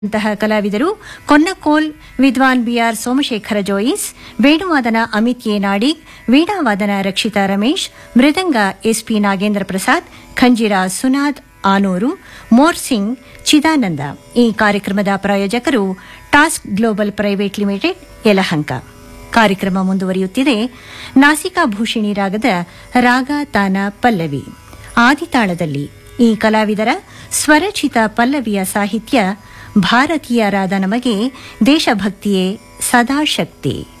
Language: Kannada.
ಅಂತಹ ಕಲಾವಿದರು ಕೊನ್ನಕೋಲ್ ವಿದ್ವಾನ್ ಬಿಆರ್ ಸೋಮಶೇಖರ ಜೋಯಿಸ್ ವೇಣುವಾದನ ಅಮಿತ್ ಎ ನಾಡಿಗ್ ವೀಣಾವಾದನ ರಕ್ಷಿತಾ ರಮೇಶ್ ಮೃದಂಗ ಎಸ್ಪಿ ನಾಗೇಂದ್ರ ಪ್ರಸಾದ್ ಖಂಜಿರ ಸುನಾದ್ ಆನೂರು ಮೋರ್ಸಿಂಗ್ ಚಿದಾನಂದ ಈ ಕಾರ್ಯಕ್ರಮದ ಪ್ರಾಯೋಜಕರು Task Global Private Limited Yelahanka ಕಾರ್ಯಕ್ರಮ ಮುಂದುವರಿಯುತ್ತಿದೆ ನಾಸಿಕಾ ಭೂಷಿಣಿ ರಾಗದ ರಾಗ ತಾನ ಪಲ್ಲವಿ ಆದಿತಾಳದಲ್ಲಿ ಈ ಕಲಾವಿದರ ಸ್ವರಚಿತ ಪಲ್ಲವಿಯ ಸಾಹಿತ್ಯ ಭಾರತೀಯರಾದ ನಮಗೆ ದೇಶಭಕ್ತಿಯೇ ಸದಾ ಶಕ್ತಿ